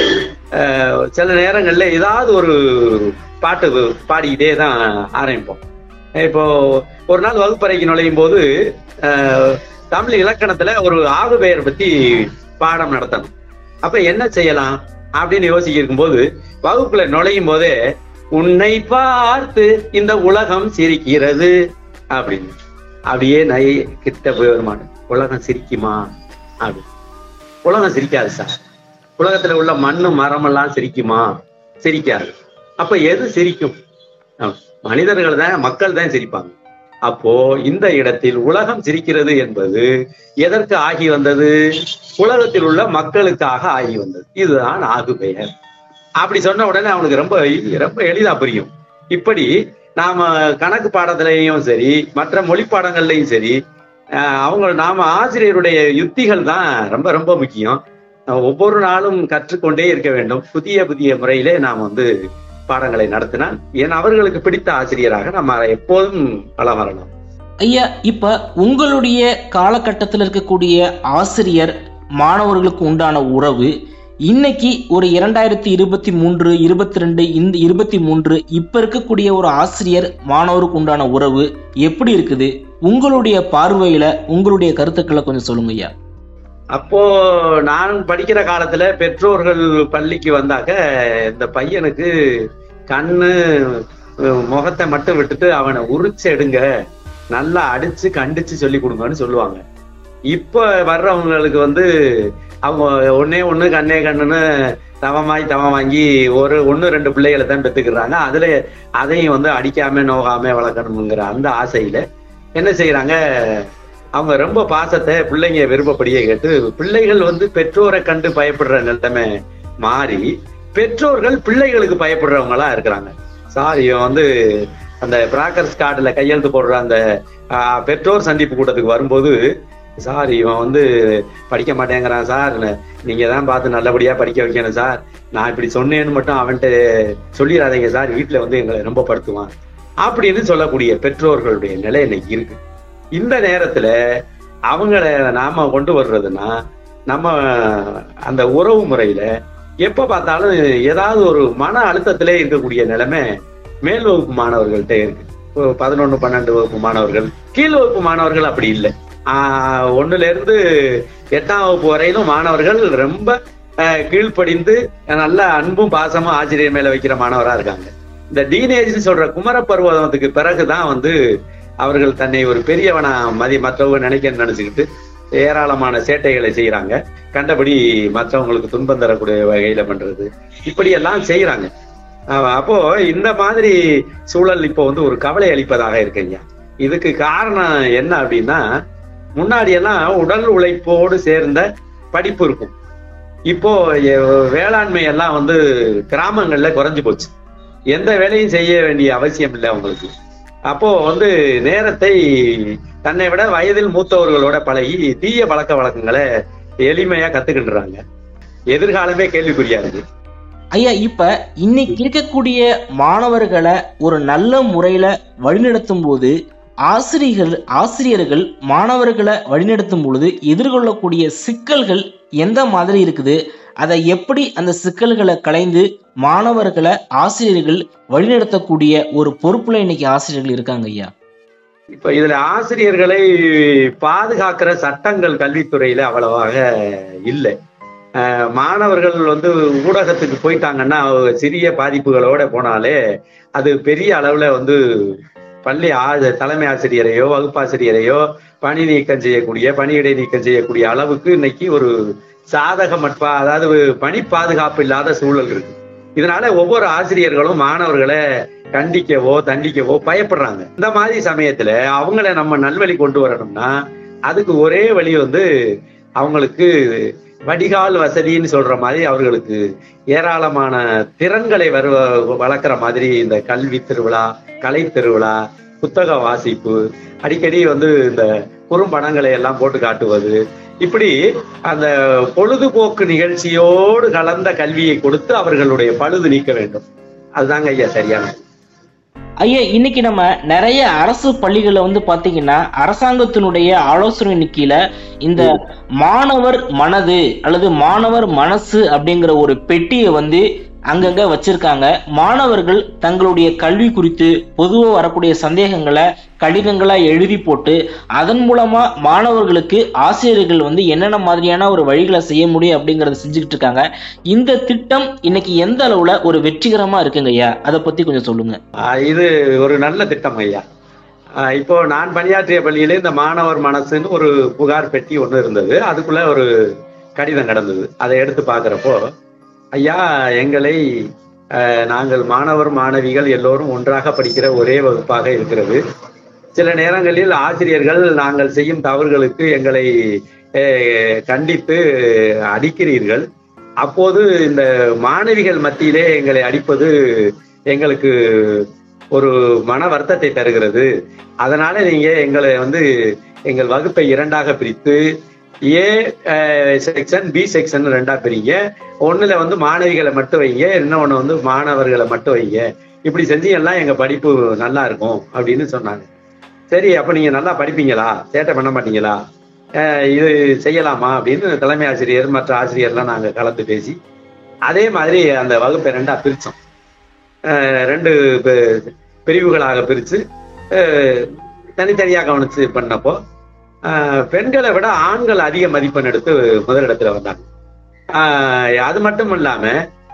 அஹ், சில நேரங்கள்ல ஏதாவது ஒரு பாட்டு பாடிக்கிட்டே தான் ஆரம்பிப்போம் இப்போ ஒரு நாள் வகுப்பறைக்கு நுழையும் போது அஹ், தமிழ் இலக்கணத்துல ஒரு ஆகு பெயர் பத்தி பாடம் நடத்தணும் அப்ப என்ன செய்யலாம் அப்படின்னு யோசிக்க இருக்கும்போது வகுப்புல நுழையும் போதே உன்னை பார்த்து இந்த உலகம் சிரிக்கிறது அப்படின்னு அப்படியே நை கிட்ட போய் வருமானு உலகம் சிரிக்குமா அப்படி உலகம் சிரிக்காது சார் உலகத்துல உள்ள மண்ணு மரமெல்லாம் சிரிக்குமா சிரிக்காது அப்ப எது சிரிக்கும் அஹ் மனிதர்கள் தான் மக்கள் தான் சிரிப்பாங்க அப்போ இந்த இடத்தில் உலகம் சிரிக்கிறது என்பது எதற்கு ஆகி வந்தது உலகத்தில் உள்ள மக்களுக்காக ஆகி வந்தது இதுதான் ஆகு பெயர் அப்படி சொன்ன உடனே அவனுக்கு ரொம்ப ரொம்ப எளிதா புரியும் இப்படி நாம கணக்கு பாடத்திலையும் சரி மற்ற மொழி பாடங்கள்லையும் சரி அஹ் அவங்க நாம ஆசிரியருடைய யுத்திகள் தான் ரொம்ப ரொம்ப முக்கியம் அஹ் ஒவ்வொரு நாளும் கற்றுக்கொண்டே இருக்க வேண்டும் புதிய புதிய முறையிலே நாம் வந்து பாடங்களை நடத்தினால் ஏன் அவர்களுக்கு பிடித்த ஆசிரியராக நம்ம எப்போதும் வளம் வரலாம் ஐயா இப்ப உங்களுடைய காலகட்டத்தில் இருக்கக்கூடிய ஆசிரியர் மாணவர்களுக்கு உண்டான உறவு இன்னைக்கு ஒரு இரண்டாயிரத்தி இருபத்தி மூன்று இருபத்தி ரெண்டு இந்த இருபத்தி மூன்று இப்ப இருக்கக்கூடிய ஒரு ஆசிரியர் மாணவருக்கு உண்டான உறவு எப்படி இருக்குது உங்களுடைய பார்வையில உங்களுடைய கருத்துக்களை கொஞ்சம் சொல்லுங்க ஐயா அப்போ நான் படிக்கிற காலத்துல பெற்றோர்கள் பள்ளிக்கு வந்தாக்க இந்த பையனுக்கு கண்ணு அஹ், முகத்தை மட்டும் விட்டுட்டு அவனை உரிச்சு எடுங்க நல்லா அடிச்சு கண்டிச்சு சொல்லி கொடுங்கன்னு சொல்லுவாங்க இப்ப வர்றவங்களுக்கு வந்து அவங்க ஒன்னே ஒண்ணு கண்ணே கண்ணுன்னு தவமாய் தவம் வாங்கி ஒரு ஒண்ணு ரெண்டு பிள்ளைகளை தான் பெத்துக்கிறாங்க அதுல அதையும் வந்து அடிக்காம நோகாம வளர்க்கணுங்கிற அந்த ஆசையில என்ன செய்யறாங்க அவங்க ரொம்ப பாசத்தை பிள்ளைங்க விருப்பப்படியே கேட்டு பிள்ளைகள் வந்து பெற்றோரை கண்டு பயப்படுற நிலைமை மாறி பெற்றோர்கள் பிள்ளைகளுக்கு பயப்படுறவங்களா இருக்கிறாங்க சார் இவன் வந்து அந்த பிராக்கர்ஸ் கார்டுல கையெழுத்து போடுற அந்த ஆஹ், பெற்றோர் சந்திப்பு கூட்டத்துக்கு வரும்போது சார் இவன் வந்து படிக்க மாட்டேங்கிறான் சார் நீங்க தான் பார்த்து நல்லபடியா படிக்க வைக்கணும் சார் நான் இப்படி சொன்னேன்னு மட்டும் அவன்கிட்ட சொல்லிடாதீங்க சார் வீட்டுல வந்து எங்களை ரொம்ப படுத்துவான் அப்படின்னு சொல்லக்கூடிய பெற்றோர்களுடைய நிலை இன்னைக்கு இருக்கு இந்த நேரத்துல அவங்கள நாம கொண்டு வர்றதுன்னா நம்ம அந்த உறவு முறையில எப்ப பார்த்தாலும் ஏதாவது ஒரு மன அழுத்தத்திலே இருக்கக்கூடிய நிலைமை மேல் வகுப்பு மாணவர்கள்ட்ட இருக்கு இப்போ பதினொன்னு பன்னெண்டு வகுப்பு மாணவர்கள் கீழ் வகுப்பு மாணவர்கள் அப்படி இல்லை ஆஹ் ஒண்ணுல இருந்து எட்டாம் வகுப்பு வரையிலும் மாணவர்கள் ரொம்ப ஆஹ் கீழ்ப்படிந்து நல்ல அன்பும் பாசமும் ஆசிரியர் மேல வைக்கிற மாணவரா இருக்காங்க இந்த டீனேஜ்னு சொல்ற குமர பருவதத்துக்கு பிறகுதான் வந்து அவர்கள் தன்னை ஒரு பெரியவனா மதி மற்றவங்க நினைக்க நினைச்சுக்கிட்டு ஏராளமான சேட்டைகளை செய்யறாங்க கண்டபடி மற்றவங்களுக்கு துன்பம் தரக்கூடிய வகையில பண்றது இப்படி எல்லாம் செய்யறாங்க ஆஹ் அப்போ இந்த மாதிரி சூழல் இப்போ வந்து ஒரு கவலை அளிப்பதாக இருக்குங்க இதுக்கு காரணம் என்ன அப்படின்னா முன்னாடி எல்லாம் உடல் உழைப்போடு சேர்ந்த படிப்பு இருக்கும் இப்போ எ- வேளாண்மை எல்லாம் வந்து கிராமங்கள்ல குறைஞ்சு போச்சு எந்த வேலையும் செய்ய வேண்டிய அவசியம் இல்லை அவங்களுக்கு அப்போ வந்து நேரத்தை தன்னை விட வயதில் மூத்தவர்களோட பழகி தீய பழக்க வழக்கங்களை எளிமையா கத்துக்கிட்டுறாங்க எதிர்காலமே கேள்விக்குறியா இருக்கு ஐயா இப்ப இன்னைக்கு இருக்கக்கூடிய மாணவர்களை ஒரு நல்ல முறையில வழிநடத்தும் போது ஆசிரியர்கள் ஆசிரியர்கள் மாணவர்களை வழிநடத்தும் பொழுது எதிர்கொள்ளக்கூடிய சிக்கல்கள் எந்த மாதிரி இருக்குது அதை எப்படி அந்த சிக்கல்களை களைந்து மாணவர்களை ஆசிரியர்கள் வழிநடத்தக்கூடிய ஒரு பொறுப்புல இன்னைக்கு ஆசிரியர்கள் இருக்காங்க ஐயா இப்ப இதுல ஆசிரியர்களை பாதுகாக்கிற சட்டங்கள் கல்வித்துறையில அவ்வளவாக இல்லை அஹ் மாணவர்கள் வந்து ஊடகத்துக்கு போயிட்டாங்கன்னா அவங்க சிறிய பாதிப்புகளோட போனாலே அது பெரிய அளவுல வந்து பள்ளி ஆ- தலைமை ஆசிரியரையோ வகுப்பாசிரியரையோ பணி நீக்கம் செய்யக்கூடிய பணியிடை நீக்கம் செய்யக்கூடிய அளவுக்கு இன்னைக்கு ஒரு சாதகமற்ற அதாவது பணி பாதுகாப்பு இல்லாத சூழல் இருக்கு இதனால ஒவ்வொரு ஆசிரியர்களும் மாணவர்களை கண்டிக்கவோ தண்டிக்கவோ பயப்படுறாங்க இந்த மாதிரி சமயத்துல அவங்கள நம்ம நல்வழி கொண்டு வரணும்னா அதுக்கு ஒரே வழி வந்து அவங்களுக்கு வடிகால் வசதின்னு சொல்ற மாதிரி அவர்களுக்கு ஏராளமான திறன்களை வரு வளர்க்குற மாதிரி இந்த கல்வி திருவிழா கலை திருவிழா புத்தக வாசிப்பு அடிக்கடி வந்து இந்த குறும்படங்களை எல்லாம் போட்டு காட்டுவது இப்படி அந்த பொழுதுபோக்கு நிகழ்ச்சியோடு கலந்த கல்வியை கொடுத்து அவர்களுடைய பழுது நீக்க வேண்டும் அதுதாங்க ஐயா சரியானது ஐயா இன்னைக்கு நம்ம நிறைய அரசு பள்ளிகள்ல வந்து பாத்தீங்கன்னா அரசாங்கத்தினுடைய ஆலோசனை கீழ இந்த மாணவர் மனது அல்லது மாணவர் மனசு அப்படிங்கிற ஒரு பெட்டியை வந்து அங்கங்க வச்சிருக்காங்க மாணவர்கள் தங்களுடைய கல்வி குறித்து பொதுவா வரக்கூடிய சந்தேகங்களை கடிதங்களா எழுதி போட்டு அதன் மூலமா மாணவர்களுக்கு ஆசிரியர்கள் வந்து என்னென்ன மாதிரியான ஒரு வழிகளை செய்ய முடியும் அப்படிங்கறத செஞ்சுக்கிட்டு இருக்காங்க இந்த திட்டம் இன்னைக்கு எந்த அளவுல ஒரு வெற்றிகரமா இருக்குங்க ஐயா அதை பத்தி கொஞ்சம் சொல்லுங்க ஆஹ் இது ஒரு நல்ல திட்டம் ஐயா ஆஹ் இப்போ நான் பணியாற்றிய பள்ளியில இந்த மாணவர் மனசுன்னு ஒரு புகார் பெட்டி ஒண்ணு இருந்தது அதுக்குள்ள ஒரு கடிதம் கடந்தது அதை எடுத்து பார்க்கிறப்போ ஐயா எங்களை ஆஹ் நாங்கள் மாணவர் மாணவிகள் எல்லோரும் ஒன்றாக படிக்கிற ஒரே வகுப்பாக இருக்கிறது சில நேரங்களில் ஆசிரியர்கள் நாங்கள் செய்யும் தவறுகளுக்கு எங்களை ஆஹ் கண்டித்து அடிக்கிறீர்கள் அப்போது இந்த மாணவிகள் மத்தியிலே எங்களை அடிப்பது எங்களுக்கு ஒரு மன வருத்தத்தை தருகிறது அதனால நீங்க எங்களை வந்து எங்கள் வகுப்பை இரண்டாக பிரித்து ஏ செக்ஷன் பி செக்ஷன் ரெண்டா பிரிங்க ஒண்ணுல வந்து மாணவிகளை மட்டும் வைங்க இன்னொன்னு வந்து மாணவர்களை மட்டும் வைங்க இப்படி செஞ்சீங்கன்னா எங்க படிப்பு நல்லா இருக்கும் அப்படின்னு சொன்னாங்க சரி அப்ப நீங்க நல்லா படிப்பீங்களா சேட்டை பண்ண மாட்டீங்களா அஹ் இது செய்யலாமா அப்படின்னு தலைமை ஆசிரியர் மற்ற ஆசிரியர்லாம் நாங்க கலந்து பேசி அதே மாதிரி அந்த வகுப்பை ரெண்டா பிரிச்சோம் அஹ் ரெண்டு பி- பிரிவுகளாக பிரிச்சு அஹ் தனித்தனியா கவனிச்சு பண்ணப்போ அஹ் பெண்களை விட ஆண்கள் அதிக மதிப்பெண் எடுத்து முதலிடத்துல வந்தாங்க அஹ் அது மட்டும் இல்லாம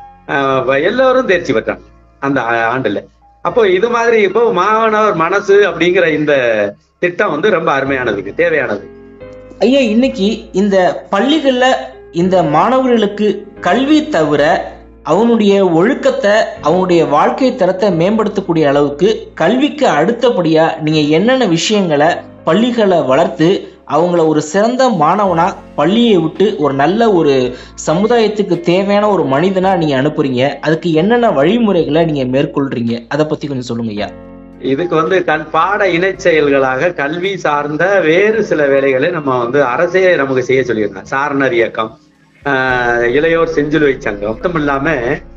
அஹ் எல்லோரும் தேர்ச்சி பெற்றாங்க அந்த ஆ- ஆண்டுல அப்போ இது மாதிரி இப்போ மாணவர் மனசு அப்படிங்கிற இந்த திட்டம் வந்து ரொம்ப அருமையானதுக்கு தேவையானது ஐயா இன்னைக்கு இந்த பள்ளிகள்ல இந்த மாணவர்களுக்கு கல்வி தவிர அவனுடைய ஒழுக்கத்தை அவனுடைய வாழ்க்கை தரத்தை மேம்படுத்தக்கூடிய அளவுக்கு கல்விக்கு அடுத்தபடியா நீங்க என்னென்ன விஷயங்களை பள்ளிகளை வளர்த்து அவங்கள ஒரு சிறந்த மாணவனா பள்ளியை விட்டு ஒரு நல்ல ஒரு சமுதாயத்துக்கு தேவையான ஒரு மனிதனா நீங்க அனுப்புறீங்க அதுக்கு என்னென்ன வழிமுறைகளை நீங்க மேற்கொள்றீங்க அதை பத்தி கொஞ்சம் சொல்லுங்க ஐயா இதுக்கு வந்து கண் பாட இணை செயல்களாக கல்வி சார்ந்த வேறு சில வேலைகளை நம்ம வந்து அரசே நமக்கு செய்ய சொல்லியிருக்காங்க சாரணர் இயக்கம் ஆஹ் இளையோர் செஞ்சிலுவை சங்கம் மட்டும் இல்லாம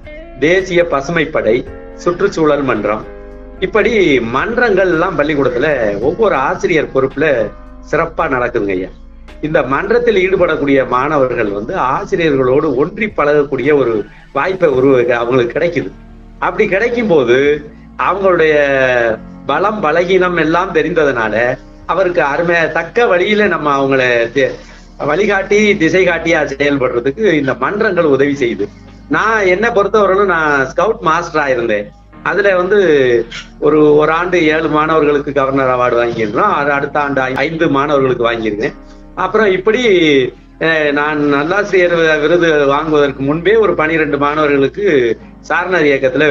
தேசிய பசுமைப்படை சுற்றுச்சூழல் மன்றம் இப்படி மன்றங்கள் எல்லாம் பள்ளிக்கூடத்துல ஒவ்வொரு ஆசிரியர் பொறுப்புல சிறப்பா நடக்குதுங்க ஐயா இந்த மன்றத்தில் ஈடுபடக்கூடிய மாணவர்கள் வந்து ஆசிரியர்களோடு ஒன்றி பழகக்கூடிய ஒரு வாய்ப்பை உருவாக்க அவங்களுக்கு கிடைக்குது அப்படி கிடைக்கும் போது அவங்களுடைய பலம் பலகீனம் எல்லாம் தெரிந்ததுனால அவருக்கு அருமை தக்க வழியில நம்ம அவங்கள தி- வழிகாட்டி திசை காட்டியா செயல்படுறதுக்கு இந்த மன்றங்கள் உதவி செய்யுது நான் என்ன பொறுத்தவரையிலும் நான் ஸ்கவுட் மாஸ்டரா இருந்தேன் அதுல வந்து ஒரு ஒரு ஆண்டு ஏழு மாணவர்களுக்கு கவர்னர் அவார்டு வாங்கியிருந்தோம் அது அடுத்த ஆண்டு ஐ- ஐந்து மாணவர்களுக்கு வாங்கியிருக்கேன் அப்புறம் இப்படி அஹ், நான் நல்லாசிரியர் வி- விருது வாங்குவதற்கு முன்பே ஒரு பனிரெண்டு மாணவர்களுக்கு சாரணர் இயக்கத்துல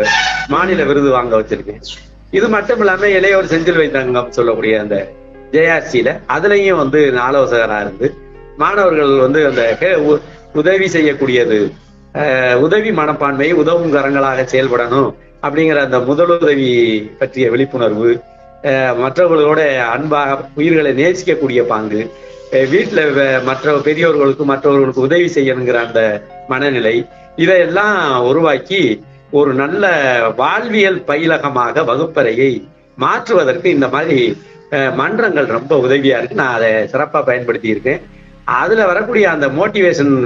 மாநில விருது வாங்க வச்சிருக்கேன் இது மட்டும் இல்லாம இளையோர் செஞ்சில் வைத்தங்கம் சொல்லக்கூடிய அந்த ஜேஆர்சியில அதுலயும் வந்து நான் ஆலோசகரா இருந்து மாணவர்கள் வந்து அந்த ஹே- உ- உதவி செய்யக்கூடியது அஹ், உதவி மனப்பான்மை உதவும் கரங்களாக செயல்படணும் அப்படிங்கிற அந்த முதலுதவி பற்றிய விழிப்புணர்வு அஹ், மற்றவர்களோட அன்பாக உயிர்களை நேசிக்கக்கூடிய பாங்கு அஹ், வீட்டுல வ- மற்ற பெரியோர்களுக்கு மற்றவர்களுக்கு உதவி செய்யணுங்கிற அந்த மனநிலை இதையெல்லாம் உருவாக்கி ஒரு நல்ல வாழ்வியல் பயிலகமாக வகுப்பறையை மாற்றுவதற்கு இந்த மாதிரி அஹ், மன்றங்கள் ரொம்ப உதவியா இருக்கு நான் அதை சிறப்பா பயன்படுத்தி இருக்கேன் அதுல வரக்கூடிய அந்த மோட்டிவேஷன்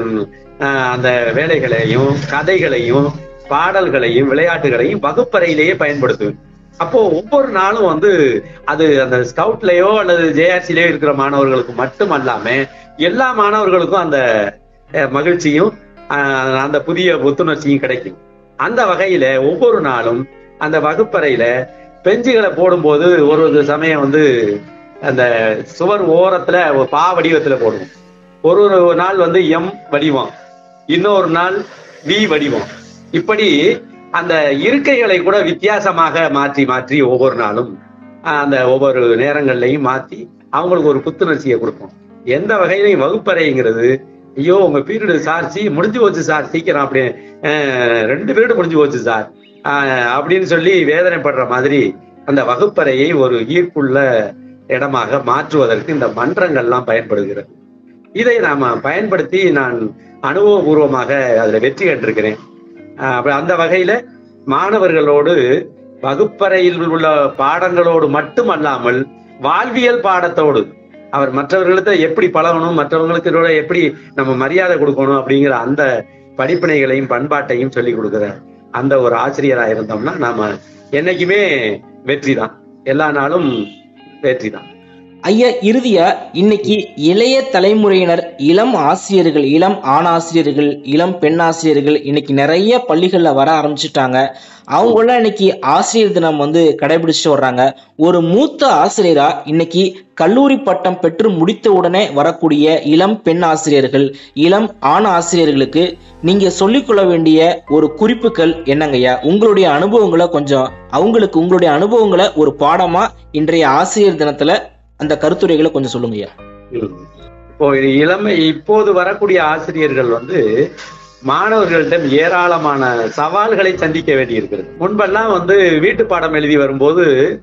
அந்த வேலைகளையும் கதைகளையும் பாடல்களையும் விளையாட்டுகளையும் வகுப்பறையிலேயே பயன்படுத்துவேன் அப்போ ஒவ்வொரு நாளும் வந்து அது அந்த ஸ்கவுட்லயோ அல்லது ஜேஆர்சிலயோ இருக்கிற மாணவர்களுக்கு மட்டும் அல்லாம எல்லா மாணவர்களுக்கும் அந்த அஹ், மகிழ்ச்சியும் அஹ், அந்த புதிய புத்துணர்ச்சியும் கிடைக்கும் அந்த வகையில ஒவ்வொரு நாளும் அந்த வகுப்பறையில பெஞ்சுகளை போடும்போது ஒரு ஒரு சமயம் வந்து அந்த சுவர் ஓரத்துல ஒரு பா வடிவத்துல போடுவோம் ஒரு ஒரு நாள் வந்து எம் வடிவம் இன்னொரு நாள் வி வடிவம் இப்படி அந்த இருக்கைகளை கூட வித்தியாசமாக மாற்றி மாற்றி ஒவ்வொரு நாளும் ஆஹ், அந்த ஒவ்வொரு நேரங்கள்லையும் மாத்தி அவங்களுக்கு ஒரு புத்துணர்ச்சியை கொடுப்போம் எந்த வகையிலையும் வகுப்பறைங்கிறது ஐயோ உங்க பீரியடு சார் சி முடிஞ்சு போச்சு சார் சீக்கிரம் அப்படி ஆஹ், ரெண்டு பீரியடு முடிஞ்சு போச்சு சார் ஆஹ், அப்படின்னு சொல்லி வேதனைப்படுற மாதிரி அந்த வகுப்பறையை ஒரு ஈர்ப்புள்ள இடமாக மாற்றுவதற்கு இந்த மன்றங்கள்லாம் பயன்படுகிறது இதை நாம பயன்படுத்தி நான் அனுபவபூர்வமாக அதுல வெற்றி கண்டிருக்கிறேன் ஆஹ் அப்ப அந்த வகையில மாணவர்களோடு வகுப்பறையில் உள்ள பாடங்களோடு மட்டுமல்லாமல் வாழ்வியல் பாடத்தோடு அவர் மற்றவர்களிட்ட எப்படி பழகணும் மற்றவங்களுக்கு இதோட எப்படி நம்ம மரியாதை கொடுக்கணும் அப்படிங்கிற அந்த படிப்பினைகளையும் பண்பாட்டையும் சொல்லி கொடுக்கிற அந்த ஒரு ஆசிரியரா இருந்தோம்னா நாம என்னைக்குமே வெற்றி தான் எல்லா நாளும் வெற்றி தான் ஐயா இறுதியா இன்னைக்கு இளைய தலைமுறையினர் இளம் ஆசிரியர்கள் இளம் ஆண் ஆசிரியர்கள் இளம் பெண் ஆசிரியர்கள் இன்னைக்கு நிறைய பள்ளிகள்ல வர ஆரம்பிச்சுட்டாங்க அவங்களாம் இன்னைக்கு ஆசிரியர் தினம் வந்து கடைபிடிச்சிட்டு வர்றாங்க ஒரு மூத்த ஆசிரியரா இன்னைக்கு கல்லூரி பட்டம் பெற்று முடித்த உடனே வரக்கூடிய இளம் பெண் ஆசிரியர்கள் இளம் ஆண் ஆசிரியர்களுக்கு நீங்க சொல்லிக்கொள்ள வேண்டிய ஒரு குறிப்புகள் என்னங்கய்யா உங்களுடைய அனுபவங்களை கொஞ்சம் அவங்களுக்கு உங்களுடைய அனுபவங்களை ஒரு பாடமா இன்றைய ஆசிரியர் தினத்துல அந்த கருத்துரைகளை கொஞ்சம் சொல்லுங்கய்யா ம். இப்போ இளமை இப்போது வரக்கூடிய ஆசிரியர்கள் வந்து மாணவர்களிடம் ஏராளமான சவால்களை சந்திக்க வேண்டியிருக்கிறது முன்பெல்லாம் வந்து வீட்டு பாடம் எழுதி வரும்போது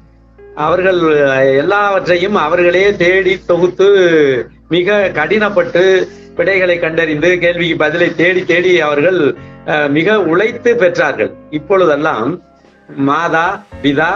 அவர்கள் எல்லாவற்றையும் அவர்களே தேடி தொகுத்து மிக கடினப்பட்டு விடைகளை கண்டறிந்து கேள்விக்கு பதிலை தேடி தேடி அவர்கள் அஹ், மிக உழைத்து பெற்றார்கள் இப்பொழுதெல்லாம் மாதா பிதா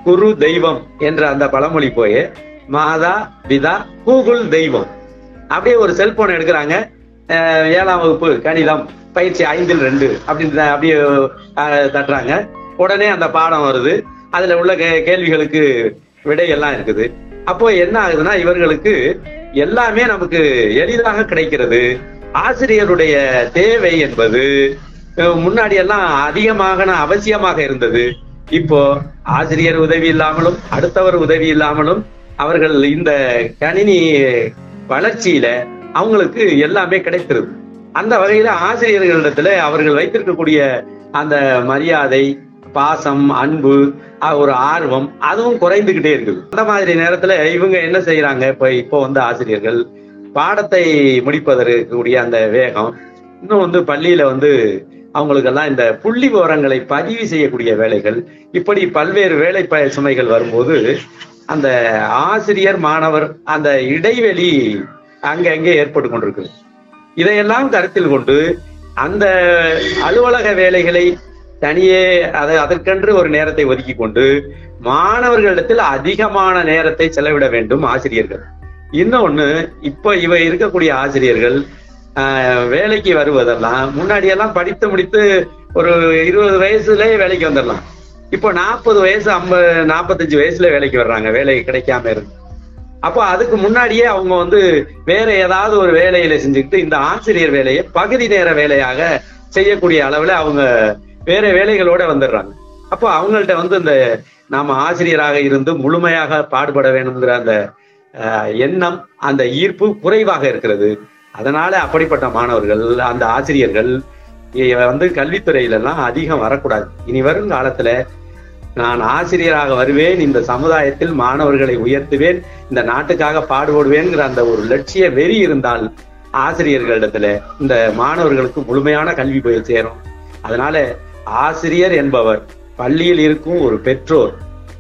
குரு தெய்வம் என்ற அந்த பழமொழி போய் மாதா பிதா கூகுள் தெய்வம் அப்படியே ஒரு செல்போன் எடுக்கிறாங்க அஹ் ஏழாம் வகுப்பு கணிதம் பயிற்சி ஐந்தில் ரெண்டு அப்படின்னு த- அப்படியே அஹ், தட்டுறாங்க உடனே அந்த பாடம் வருது அதுல உள்ள கே- கேள்விகளுக்கு விடை எல்லாம் இருக்குது அப்போ என்ன ஆகுதுன்னா இவர்களுக்கு எல்லாமே நமக்கு எளிதாக கிடைக்கிறது ஆசிரியருடைய தேவை என்பது அஹ், முன்னாடி எல்லாம் அதிகமாக அவசியமாக இருந்தது இப்போ ஆசிரியர் உதவி இல்லாமலும் அடுத்தவர் உதவி இல்லாமலும் அவர்கள் இந்த கணினி வளர்ச்சியில அவங்களுக்கு எல்லாமே கிடைக்கிறது அந்த வகையில ஆசிரியர்களிடத்துல அவர்கள் வைத்திருக்கக்கூடிய அந்த மரியாதை பாசம் அன்பு அஹ், ஒரு ஆர்வம் அதுவும் குறைந்துகிட்டே இருக்குது அந்த மாதிரி நேரத்துல இவங்க என்ன செய்யறாங்க இப்ப இப்போ வந்து ஆசிரியர்கள் பாடத்தை முடிப்பதற்கு கூடிய அந்த வேகம் இன்னும் வந்து பள்ளியில வந்து அவங்களுக்கெல்லாம் இந்த புள்ளி விவரங்களை பதிவு செய்யக்கூடிய வேலைகள் இப்படி பல்வேறு வேலை ப- சுமைகள் வரும்போது அந்த ஆசிரியர் மாணவர் அந்த இடைவெளி அங்கங்கே ஏற்பட்டு கொண்டிருக்கு இதையெல்லாம் கருத்தில் கொண்டு அந்த அலுவலக வேலைகளை தனியே அதை அதற்கென்று ஒரு நேரத்தை ஒதுக்கி கொண்டு மாணவர்களிடத்தில் அதிகமான நேரத்தை செலவிட வேண்டும் ஆசிரியர்கள் இன்னொன்னு இப்ப இவ இருக்கக்கூடிய ஆசிரியர்கள் ஆஹ், வேலைக்கு வருவதெல்லாம் முன்னாடி எல்லாம் படித்து முடித்து ஒரு இருபது வயசுலயே வேலைக்கு வந்துடலாம் இப்போ நாற்பது வயசு ஐம்பது நாற்பத்தஞ்சு வயசுல வேலைக்கு வர்றாங்க வேலை கிடைக்காம இருக்கு அப்போ அதுக்கு முன்னாடியே அவங்க வந்து வேற ஏதாவது ஒரு வேலையில செஞ்சுக்கிட்டு இந்த ஆசிரியர் வேலையை பகுதி நேர வேலையாக செய்யக்கூடிய அளவுல அவங்க வேற வேலைகளோட வந்துடுறாங்க அப்போ அவங்கள்ட்ட வந்து இந்த நாம ஆசிரியராக இருந்து முழுமையாக பாடுபட வேணுங்கிற அந்த ஆஹ், எண்ணம் அந்த ஈர்ப்பு குறைவாக இருக்கிறது அதனால அப்படிப்பட்ட மாணவர்கள் அந்த ஆசிரியர்கள் இ- வந்து கல்வித்துறையில எல்லாம் அதிகம் வரக்கூடாது இனி வரும் காலத்துல நான் ஆசிரியராக வருவேன் இந்த சமுதாயத்தில் மாணவர்களை உயர்த்துவேன் இந்த நாட்டுக்காக பாடுபடுவேன்ங்கிற அந்த ஒரு லட்சிய வெறி இருந்தால் ஆசிரியர்களிடத்துல இந்த மாணவர்களுக்கு முழுமையான கல்வி போய் சேரும் அதனால ஆசிரியர் என்பவர் பள்ளியில் இருக்கும் ஒரு பெற்றோர்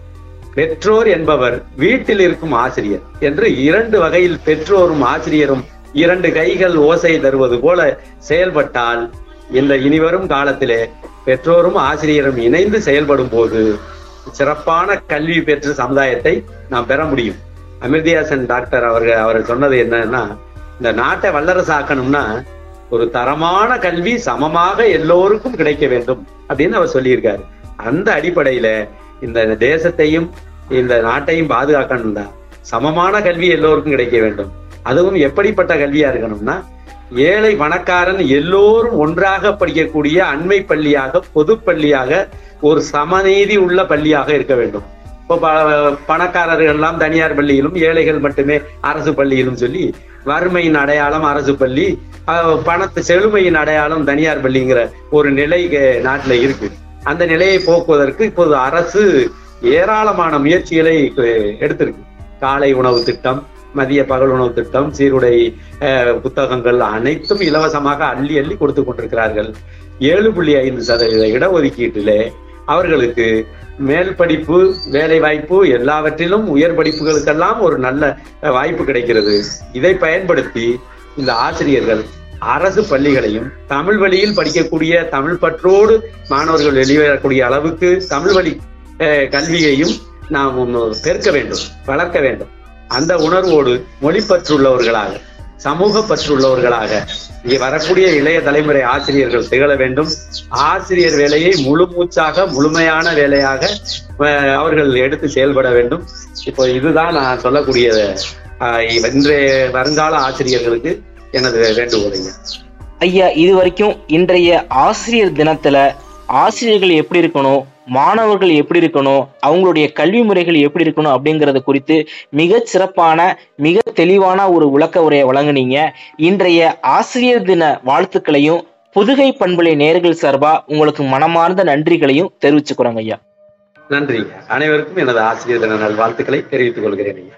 பெற்றோர் என்பவர் வீட்டில் இருக்கும் ஆசிரியர் என்று இரண்டு வகையில் பெற்றோரும் ஆசிரியரும் இரண்டு கைகள் ஓசை தருவது போல செயல்பட்டால் இந்த இனிவரும் காலத்திலே பெற்றோரும் ஆசிரியரும் இணைந்து செயல்படும் போது சிறப்பான கல்வி பெற்ற சமுதாயத்தை நாம் பெற முடியும் அமிர்தியாசன் டாக்டர் அவர்கள் அவர் சொன்னது என்னன்னா இந்த நாட்டை வல்லரசாக்கணும்னா ஒரு தரமான கல்வி சமமாக எல்லோருக்கும் கிடைக்க வேண்டும் அப்படின்னு அவர் சொல்லியிருக்காரு அந்த அடிப்படையில இந்த தேசத்தையும் இந்த நாட்டையும் பாதுகாக்கணும்னா சமமான கல்வி எல்லோருக்கும் கிடைக்க வேண்டும் அதுவும் எப்படிப்பட்ட கல்வியா இருக்கணும்னா ஏழை பணக்காரன் எல்லோரும் ஒன்றாக படிக்கக்கூடிய அண்மை பள்ளியாக பொது பள்ளியாக ஒரு சமநீதி உள்ள பள்ளியாக இருக்க வேண்டும் இப்போ ப- பணக்காரர்கள் எல்லாம் தனியார் பள்ளியிலும் ஏழைகள் மட்டுமே அரசு பள்ளியிலும் சொல்லி வறுமையின் அடையாளம் அரசு பள்ளி அஹ், பணத்து செழுமையின் அடையாளம் தனியார் பள்ளிங்கிற ஒரு நிலை அஹ், நாட்டுல இருக்கு அந்த நிலையை போக்குவதற்கு இப்போது அரசு ஏராளமான முயற்சிகளை அஹ், எடுத்திருக்கு காலை உணவு திட்டம் மதிய பகல் உணவு திட்டம் சீருடை அஹ், புத்தகங்கள் அனைத்தும் இலவசமாக அள்ளி அள்ளி கொடுத்து கொண்டிருக்கிறார்கள் ஏழு புள்ளி ஐந்து சதவீத இடஒதுக்கீட்டிலே அவர்களுக்கு மேல் படிப்பு வேலை வாய்ப்பு எல்லாவற்றிலும் உயர் படிப்புகளுக்கெல்லாம் ஒரு நல்ல அஹ், வாய்ப்பு கிடைக்கிறது இதை பயன்படுத்தி இந்த ஆசிரியர்கள் அரசு பள்ளிகளையும் தமிழ் வழியில் படிக்கக்கூடிய தமிழ் பற்றோடு மாணவர்கள் வெளிவரக்கூடிய அளவுக்கு தமிழ் வழி அஹ், கல்வியையும் நாம் பெருக்க வேண்டும் வளர்க்க வேண்டும் அந்த உணர்வோடு மொழி பற்றுள்ளவர்களாக சமூக பற்றுள்ளவர்களாக இங்கே வரக்கூடிய இளைய தலைமுறை ஆசிரியர்கள் திகழ வேண்டும் ஆசிரியர் வேலையை முழு மூச்சாக முழுமையான வேலையாக அஹ், அவர்கள் எடுத்து செயல்பட வேண்டும் இப்போ இதுதான் நான் சொல்லக்கூடிய அஹ், இன்றைய வருங்கால ஆசிரியர்களுக்கு எனது வேண்டுகோளைங்க ஐயா இது வரைக்கும் இன்றைய ஆசிரியர் தினத்துல ஆசிரியர்கள் எப்படி இருக்கணும் மாணவர்கள் எப்படி இருக்கணும் அவங்களுடைய கல்வி முறைகள் எப்படி இருக்கணும் அப்படிங்கறது குறித்து மிக சிறப்பான மிக தெளிவான ஒரு விளக்க உரையை வழங்குனீங்க இன்றைய ஆசிரியர் தின வாழ்த்துக்களையும் புதுகை பண்பலை நேர்கள் சார்பா உங்களுக்கு மனமார்ந்த நன்றிகளையும் தெரிவிச்சுக்கிறோங்க ஐயா நன்றிங்க அனைவருக்கும் எனது ஆசிரியர் தின நல்வாழ்த்துக்களை தெரிவித்துக் கொள்கிறேன் ஐயா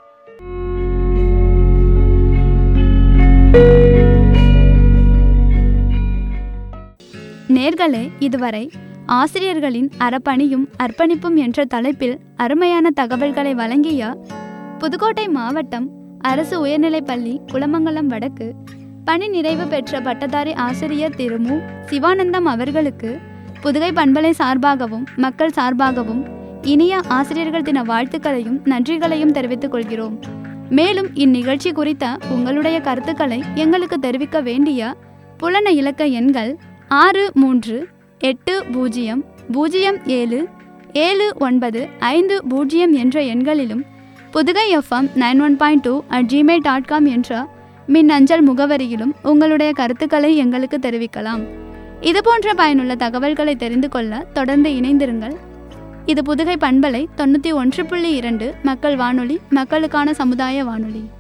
நேர்களே இதுவரை ஆசிரியர்களின் அறப்பணியும் அர்ப்பணிப்பும் என்ற தலைப்பில் அருமையான தகவல்களை வழங்கிய புதுக்கோட்டை மாவட்டம் அரசு உயர்நிலைப்பள்ளி குளமங்கலம் வடக்கு பணி நிறைவு பெற்ற பட்டதாரி ஆசிரியர் திரு மு சிவானந்தம் அவர்களுக்கு புதுகை பண்பலை சார்பாகவும் மக்கள் சார்பாகவும் இனிய ஆசிரியர்கள் தின வாழ்த்துக்களையும் நன்றிகளையும் தெரிவித்துக் கொள்கிறோம் மேலும் இந்நிகழ்ச்சி குறித்த உங்களுடைய கருத்துக்களை எங்களுக்கு தெரிவிக்க வேண்டிய புலன இலக்க எண்கள் ஆறு மூன்று எட்டு பூஜ்ஜியம் பூஜ்ஜியம் ஏழு ஏழு ஒன்பது ஐந்து பூஜ்ஜியம் என்ற எண்களிலும் Pudugai FM nine one point two at Gmail dot com என்ற மின் அஞ்சல் முகவரியிலும் உங்களுடைய கருத்துக்களை எங்களுக்கு தெரிவிக்கலாம் இதுபோன்ற பயனுள்ள தகவல்களை தெரிந்து கொள்ள தொடர்ந்து இணைந்திருங்கள் இது புதுகை பண்பலை தொண்ணூற்றி ஒன்று புள்ளி இரண்டு மக்கள் வானொலி மக்களுக்கான சமுதாய வானொலி